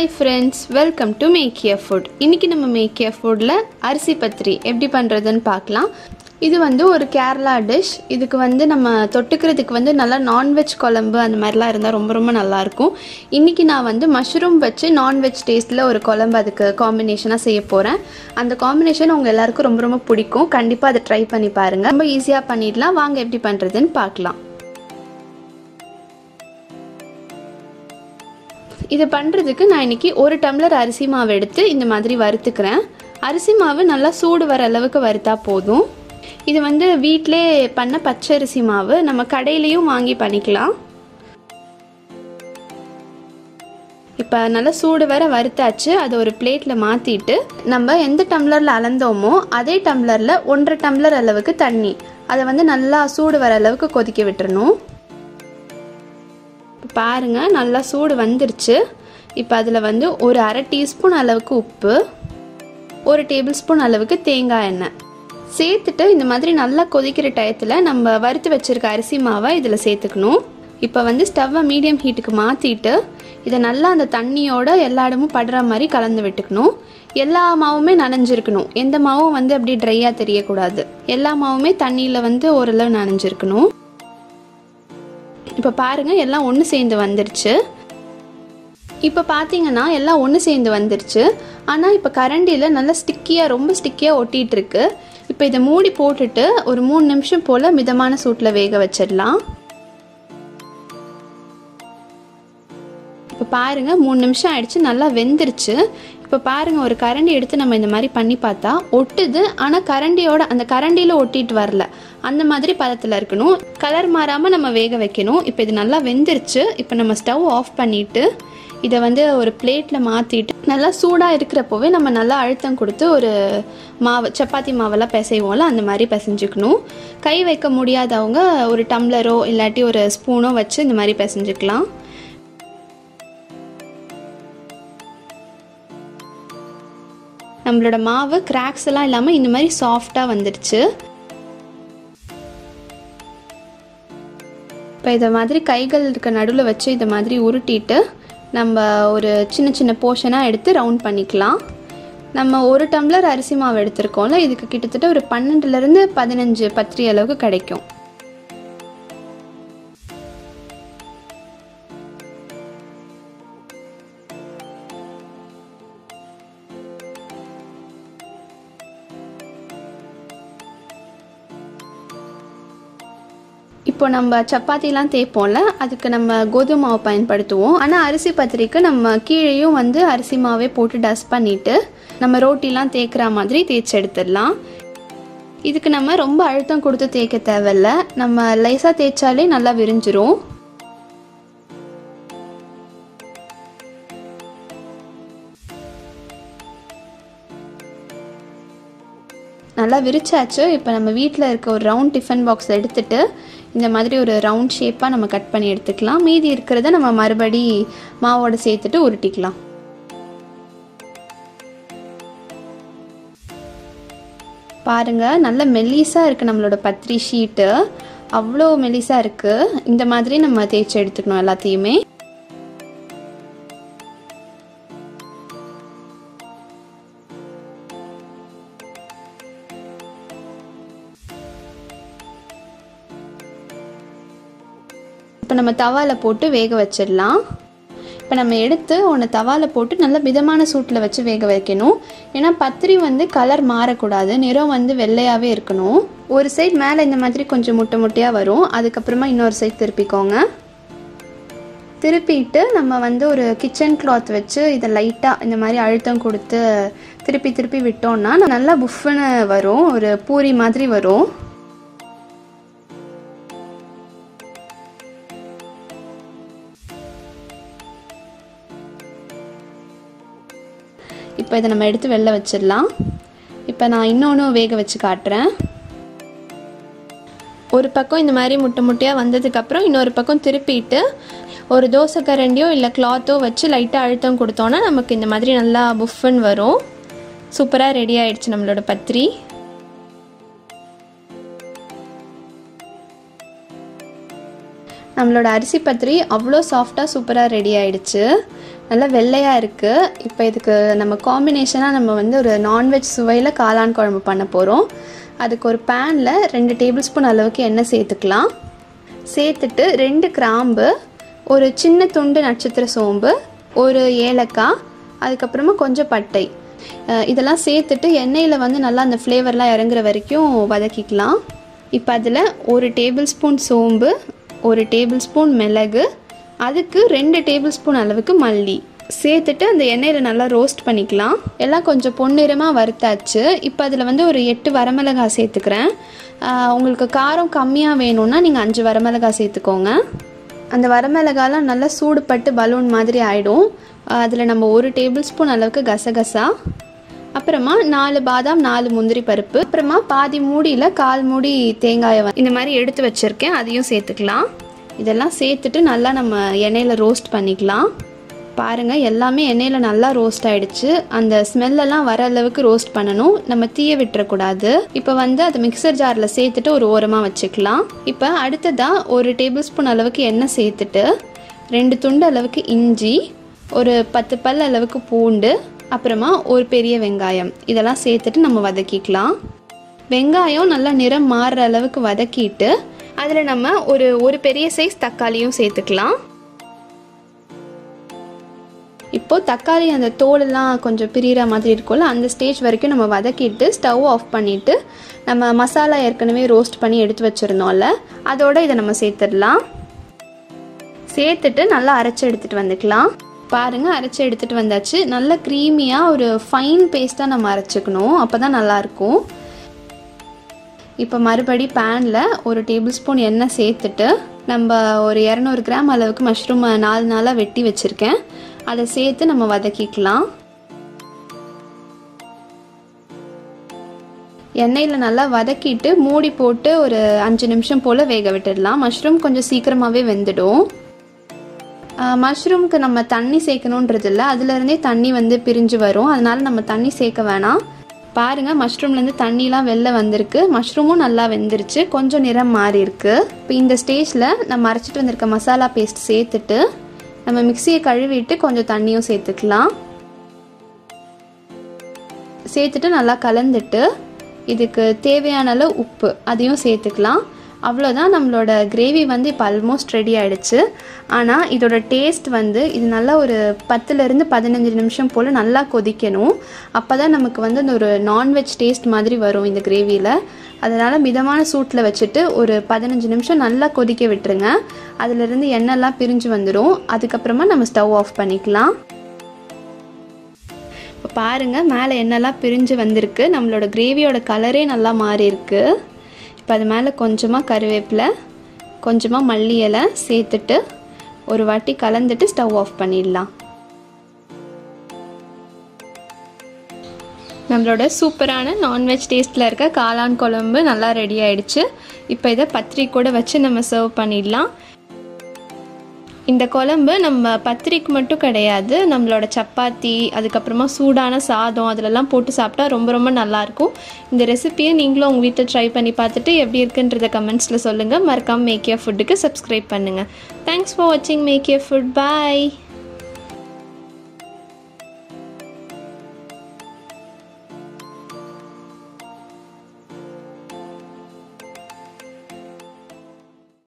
hi friends welcome to make your food இன்றைக்கி நம்ம மேக்கிய ஃபுட்டில் அரிசி பத்திரி எப்படி பண்ணுறதுன்னு பார்க்கலாம் இது வந்து ஒரு கேரளா டிஷ் இதுக்கு வந்து நம்ம தொட்டுக்கிறதுக்கு வந்து நல்லா நான்வெஜ் குழம்பு அந்த மாதிரிலாம் இருந்தால் ரொம்ப ரொம்ப நல்லாயிருக்கும் இன்றைக்கி நான் வந்து மஷ்ரூம் வச்சு நான்வெஜ் டேஸ்ட்டில் ஒரு குழம்பு அதுக்கு காம்பினேஷனாக செய்ய போகிறேன் அந்த காம்பினேஷன் உங்கள் எல்லாருக்கும் ரொம்ப ரொம்ப பிடிக்கும் கண்டிப்பாக அதை ட்ரை பண்ணி பாருங்கள் ரொம்ப ஈஸியாக பண்ணிடலாம் வாங்க எப்படி பண்ணுறதுன்னு பார்க்கலாம் இதை பண்ணுறதுக்கு நான் இன்றைக்கி ஒரு டம்ளர் அரிசி மாவு எடுத்து இந்த மாதிரி வறுத்துக்கிறேன் அரிசி மாவு நல்லா சூடு வர அளவுக்கு வறுத்தா போதும் இது வந்து வீட்டிலே பண்ண பச்சரிசி மாவு நம்ம கடையிலையும் வாங்கி பண்ணிக்கலாம் இப்போ நல்லா சூடு வர வறுத்தாச்சு அதை ஒரு பிளேட்டில் மாற்றிட்டு நம்ம எந்த டம்ளரில் அளந்தோமோ அதே டம்ளரில் ஒன்றரை டம்ளர் அளவுக்கு தண்ணி அதை வந்து நல்லா சூடு வர அளவுக்கு கொதிக்க விட்டுறணும் பாருங்க நல்லா சூடு வந்துருச்சு இப்போ அதில் வந்து ஒரு அரை டீஸ்பூன் அளவுக்கு உப்பு ஒரு டேபிள் ஸ்பூன் அளவுக்கு தேங்காய் எண்ணெய் சேர்த்துட்டு இந்த மாதிரி நல்லா கொதிக்கிற டயத்தில் நம்ம வறுத்து வச்சிருக்க அரிசி மாவை இதில் சேர்த்துக்கணும் இப்போ வந்து ஸ்டவ்வை மீடியம் ஹீட்டுக்கு மாற்றிட்டு இதை நல்லா அந்த தண்ணியோட எல்லா இடமும் படுற மாதிரி கலந்து விட்டுக்கணும் எல்லா மாவுமே நனைஞ்சிருக்கணும் எந்த மாவும் வந்து அப்படி ட்ரையாக தெரியக்கூடாது எல்லா மாவுமே தண்ணியில் வந்து ஓரளவு நனைஞ்சிருக்கணும் இப்போ பாருங்கள் எல்லாம் ஒன்று சேர்ந்து வந்துருச்சு இப்போ பார்த்தீங்கன்னா எல்லாம் ஒன்று சேர்ந்து வந்துருச்சு ஆனால் இப்போ கரண்டியில் நல்லா ஸ்டிக்கியாக ரொம்ப ஸ்டிக்கியாக ஒட்டிகிட்டு இருக்கு இப்போ இதை மூடி போட்டுட்டு ஒரு மூணு நிமிஷம் போல் மிதமான சூட்டில் வேக வச்சிடலாம் இப்போ பாருங்கள் மூணு நிமிஷம் ஆயிடுச்சு நல்லா வெந்துருச்சு இப்போ பாருங்கள் ஒரு கரண்டி எடுத்து நம்ம இந்த மாதிரி பண்ணி பார்த்தா ஒட்டுது ஆனால் கரண்டியோட அந்த கரண்டியில் ஒட்டிட்டு வரல அந்த மாதிரி பதத்தில் இருக்கணும் கலர் மாறாமல் நம்ம வேக வைக்கணும் இப்போ இது நல்லா வெந்துருச்சு இப்போ நம்ம ஸ்டவ் ஆஃப் பண்ணிவிட்டு இதை வந்து ஒரு பிளேட்டில் மாற்றிட்டு நல்லா சூடாக இருக்கிறப்போவே நம்ம நல்லா அழுத்தம் கொடுத்து ஒரு மாவு சப்பாத்தி மாவெல்லாம் பிசைவோம்ல அந்த மாதிரி பிசைஞ்சுக்கணும் கை வைக்க முடியாதவங்க ஒரு டம்ளரோ இல்லாட்டி ஒரு ஸ்பூனோ வச்சு இந்த மாதிரி பிசைஞ்சுக்கலாம் நம்மளோட மாவு கிராக்ஸ் எல்லாம் இல்லாமல் இந்த மாதிரி சாஃப்டாக வந்துடுச்சு இப்போ இதை மாதிரி கைகள் இருக்க நடுவில் வச்சு இதை மாதிரி உருட்டிட்டு நம்ம ஒரு சின்ன சின்ன போர்ஷனாக எடுத்து ரவுண்ட் பண்ணிக்கலாம் நம்ம ஒரு டம்ளர் அரிசி மாவு எடுத்திருக்கோம்ல இதுக்கு கிட்டத்தட்ட ஒரு பன்னெண்டுலேருந்து பதினஞ்சு பத்திரி அளவுக்கு கிடைக்கும் இப்போ நம்ம சப்பாத்திலாம் தேய்ப்போம்ல அதுக்கு நம்ம கோதுமை மாவு பயன்படுத்துவோம் ஆனால் அரிசி பத்திரிக்கு நம்ம கீழேயும் வந்து அரிசி மாவே போட்டு டஸ்ட் பண்ணிவிட்டு நம்ம ரோட்டிலாம் தேய்க்கிற மாதிரி தேய்ச்சி எடுத்துடலாம் இதுக்கு நம்ம ரொம்ப அழுத்தம் கொடுத்து தேய்க்க தேவையில்ல நம்ம லைஸாக தேய்ச்சாலே நல்லா விரிஞ்சிரும் நல்லா விரிச்சாச்சு இப்போ நம்ம வீட்டில் இருக்க ஒரு ரவுண்ட் டிஃபன் பாக்ஸ் எடுத்துட்டு இந்த மாதிரி ஒரு ரவுண்ட் ஷேப்பாக நம்ம கட் பண்ணி எடுத்துக்கலாம் மீதி இருக்கிறத நம்ம மறுபடி மாவோட சேர்த்துட்டு உருட்டிக்கலாம் பாருங்க நல்ல மெல்லிஸாக இருக்குது நம்மளோட பத்திரி ஷீட்டு அவ்வளோ மெல்லிஸாக இருக்குது இந்த மாதிரி நம்ம தேய்ச்சி எடுத்துக்கணும் எல்லாத்தையுமே இப்போ நம்ம தவாவில் போட்டு வேக வச்சிடலாம் இப்போ நம்ம எடுத்து ஒன்று தவாவில் போட்டு நல்ல மிதமான சூட்டில் வச்சு வேக வைக்கணும் ஏன்னா பத்திரி வந்து கலர் மாறக்கூடாது நிறம் வந்து வெள்ளையாகவே இருக்கணும் ஒரு சைட் மேலே இந்த மாதிரி கொஞ்சம் முட்டை முட்டையாக வரும் அதுக்கப்புறமா இன்னொரு சைட் திருப்பிக்கோங்க திருப்பிட்டு நம்ம வந்து ஒரு கிச்சன் கிளாத் வச்சு இதை லைட்டாக இந்த மாதிரி அழுத்தம் கொடுத்து திருப்பி திருப்பி விட்டோம்னா நல்லா புஃப்னு வரும் ஒரு பூரி மாதிரி வரும் இப்போ இதை நம்ம எடுத்து வெளில வச்சிடலாம் இப்போ நான் இன்னொன்று வேக வச்சு காட்டுறேன் ஒரு பக்கம் இந்த மாதிரி முட்டை முட்டையாக வந்ததுக்கப்புறம் இன்னொரு பக்கம் திருப்பிட்டு ஒரு தோசை கரண்டியோ இல்லை கிளாத்தோ வச்சு லைட்டாக அழுத்தம் கொடுத்தோன்னா நமக்கு இந்த மாதிரி நல்லா புஃபன் வரும் சூப்பராக ரெடி ஆயிடுச்சு நம்மளோட பத்திரி நம்மளோட அரிசி பத்திரி அவ்வளோ சாஃப்டாக சூப்பராக ரெடி ஆயிடுச்சு நல்லா வெள்ளையாக இருக்குது இப்போ இதுக்கு நம்ம காம்பினேஷனாக நம்ம வந்து ஒரு நான்வெஜ் சுவையில் காளான் குழம்பு பண்ண போகிறோம் அதுக்கு ஒரு பேனில் ரெண்டு டேபிள் ஸ்பூன் அளவுக்கு எண்ணெய் சேர்த்துக்கலாம் சேர்த்துட்டு ரெண்டு கிராம்பு ஒரு சின்ன துண்டு நட்சத்திர சோம்பு ஒரு ஏலக்காய் அதுக்கப்புறமா கொஞ்சம் பட்டை அஹ் இதெல்லாம் சேர்த்துட்டு எண்ணெயில் வந்து நல்லா அந்த ஃப்ளேவர்லாம் இறங்குற வரைக்கும் வதக்கிக்கலாம் இப்போ அதில் ஒரு டேபிள் ஸ்பூன் சோம்பு ஒரு டேபிள் ஸ்பூன் மிளகு அதுக்கு ரெண்டு டேபிள் ஸ்பூன் அளவுக்கு மல்லி சேர்த்துட்டு அந்த எண்ணெயில் நல்லா ரோஸ்ட் பண்ணிக்கலாம் எல்லாம் கொஞ்சம் பொன்னிறமாக வறுத்தாச்சு இப்போ அதில் வந்து ஒரு எட்டு வரமிளகாய் சேர்த்துக்கிறேன் ஆஹ் உங்களுக்கு காரம் கம்மியாக வேணும்னா நீங்கள் அஞ்சு வரமிளகாய் சேர்த்துக்கோங்க அந்த வரமிளகாலாம் நல்லா சூடுபட்டு பலூன் மாதிரி ஆகிடும் அதில் நம்ம ஒரு டேபிள் ஸ்பூன் அளவுக்கு கசகசா அப்புறமா நாலு பாதாம் நாலு முந்திரி பருப்பு அப்புறமா பாதி மூடியில் கால் மூடி தேங்காயை வந்து இந்த மாதிரி எடுத்து வச்சுருக்கேன் அதையும் சேர்த்துக்கலாம் இதெல்லாம் சேர்த்துட்டு நல்லா நம்ம எண்ணெயில் ரோஸ்ட் பண்ணிக்கலாம் பாருங்கள் எல்லாமே எண்ணெயில் நல்லா ரோஸ்ட் ஆயிடுச்சு அந்த ஸ்மெல்லெல்லாம் வர அளவுக்கு ரோஸ்ட் பண்ணணும் நம்ம தீய விட்டுறக்கூடாது இப்போ வந்து அதை மிக்சர் ஜாரில் சேர்த்துட்டு ஒரு ஓரமாக வச்சுக்கலாம் இப்போ அடுத்ததாக ஒரு டேபிள் ஸ்பூன் அளவுக்கு எண்ணெய் சேர்த்துட்டு ரெண்டு துண்டு அளவுக்கு இஞ்சி ஒரு பத்து பல் அளவுக்கு பூண்டு அப்புறமா ஒரு பெரிய வெங்காயம் இதெல்லாம் சேர்த்துட்டு நம்ம வதக்கிக்கலாம் வெங்காயம் நல்லா நிறம் மாறுற அளவுக்கு வதக்கிட்டு அதில் நம்ம ஒரு ஒரு பெரிய சைஸ் தக்காளியும் சேர்த்துக்கலாம் இப்போ தக்காளி அந்த தோலெல்லாம் கொஞ்சம் பிரிகிற மாதிரி இருக்கும்ல அந்த ஸ்டேஜ் வரைக்கும் நம்ம வதக்கிட்டு ஸ்டவ் ஆஃப் பண்ணிவிட்டு நம்ம மசாலா ஏற்கனவே ரோஸ்ட் பண்ணி எடுத்து வச்சுருந்தோம்ல அதோட இதை நம்ம சேர்த்துடலாம் சேர்த்துட்டு நல்லா அரைச்சி எடுத்துகிட்டு வந்துக்கலாம் பாருங்கள் அரைச்சி எடுத்துகிட்டு வந்தாச்சு நல்ல க்ரீமியாக ஒரு ஃபைன் பேஸ்ட்டாக நம்ம அரைச்சிக்கணும் அப்போ தான் நல்லாயிருக்கும் இப்போ மறுபடி பேனில் ஒரு டேபிள் ஸ்பூன் எண்ணெய் சேர்த்துட்டு நம்ம ஒரு இரநூறு கிராம் அளவுக்கு மஷ்ரூம் நாலு நாளாக வெட்டி வச்சுருக்கேன் அதை சேர்த்து நம்ம வதக்கிக்கலாம் எண்ணெயில் நல்லா வதக்கிட்டு மூடி போட்டு ஒரு அஞ்சு நிமிஷம் போல் வேக விட்டுடலாம் மஷ்ரூம் கொஞ்சம் சீக்கிரமாகவே வெந்துடும் மஷ்ரூம்க்கு நம்ம தண்ணி சேர்க்கணுன்றது இல்லை அதுலேருந்தே தண்ணி வந்து பிரிஞ்சு வரும் அதனால நம்ம தண்ணி சேர்க்க வேணாம் பாருங்கள் மஷ்ரூம்லேருந்து தண்ணிலாம் வெளில வந்திருக்கு மஷ்ரூமும் நல்லா வெந்துருச்சு கொஞ்சம் நிறம் மாறி இருக்கு இப்போ இந்த ஸ்டேஜில் நம்ம அரைச்சிட்டு வந்திருக்க மசாலா பேஸ்ட் சேர்த்துட்டு நம்ம மிக்சியை கழுவிட்டு கொஞ்சம் தண்ணியும் சேர்த்துக்கலாம் சேர்த்துட்டு நல்லா கலந்துட்டு இதுக்கு தேவையான அளவு உப்பு அதையும் சேர்த்துக்கலாம் அவ்வளோதான் நம்மளோட கிரேவி வந்து இப்போ ஆல்மோஸ்ட் ரெடி ஆகிடுச்சு ஆனால் இதோட டேஸ்ட் வந்து இது நல்லா ஒரு பத்துலேருந்து பதினஞ்சு நிமிஷம் போல் நல்லா கொதிக்கணும் அப்போ தான் நமக்கு வந்து அந்த ஒரு நான்வெஜ் டேஸ்ட் மாதிரி வரும் இந்த கிரேவியில் அதனால் மிதமான சூட்டில் வச்சுட்டு ஒரு பதினஞ்சு நிமிஷம் நல்லா கொதிக்க விட்டுருங்க அதிலிருந்து எண்ணெய்லாம் பிரிஞ்சு வந்துடும் அதுக்கப்புறமா நம்ம ஸ்டவ் ஆஃப் பண்ணிக்கலாம் இப்போ பாருங்கள் மேலே எண்ணெய்லாம் பிரிஞ்சு வந்திருக்கு நம்மளோட கிரேவியோட கலரே நல்லா மாறி இருக்கு இப்போ அது மேலே கொஞ்சமாக கருவேப்பிலை கொஞ்சமாக மல்லி இலை சேர்த்துட்டு ஒரு வாட்டி கலந்துட்டு ஸ்டவ் ஆஃப் பண்ணிடலாம் நம்மளோட சூப்பரான நான்வெஜ் டேஸ்ட்டில் இருக்க காளான் குழம்பு நல்லா ரெடி ஆயிடுச்சு இப்போ இதை பத்திரி கூட வச்சு நம்ம சர்வ் பண்ணிடலாம் இந்த குழம்பு நம்ம பத்திரிக்கு மட்டும் கிடையாது நம்மளோட சப்பாத்தி அதுக்கப்புறமா சூடான சாதம் அதிலெல்லாம் போட்டு சாப்பிட்டா ரொம்ப ரொம்ப நல்லாயிருக்கும் இந்த ரெசிபியை நீங்களும் உங்கள் வீட்டில் ட்ரை பண்ணி பார்த்துட்டு எப்படி இருக்குன்றத கமெண்ட்ஸில் சொல்லுங்கள் மறக்காமல் மேக் யர் ஃபுட்டுக்கு சப்ஸ்கிரைப் பண்ணுங்கள் தேங்க்ஸ் ஃபார் வாட்சிங் மேக் யர் ஃபுட் பாய்